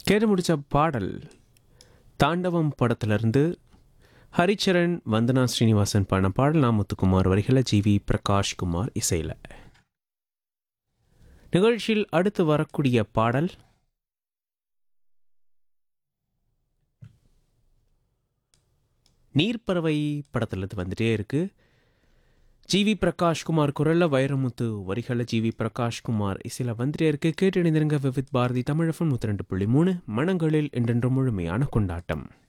கேட்டு முடிச்ச பாடல் தாண்டவம் படத்திலிருந்து ஹரிச்சரன் வந்தனா ஸ்ரீனிவாசன் பாடின பாடல் நாமத்துக்குமார் வரிகளை ஜி வி பிரகாஷ் குமார் இசையில் நிகழ்ச்சியில் அடுத்து வரக்கூடிய பாடல் நீர்ப்பறவை படத்துலேருந்து வந்துட்டே இருக்கு ஜி வி பிரகாஷ்குமார் குரல்ல வைரமுத்து வரிகளை ஜி வி பிரகாஷ்குமார் இசையில் வந்துட்டே இருக்கு கேட்டு இணைந்திருங்க விவித் பாரதி தமிழகம் நூற்றி ரெண்டு புள்ளி மூணு மனங்களில் என்றென்றும் முழுமையான கொண்டாட்டம்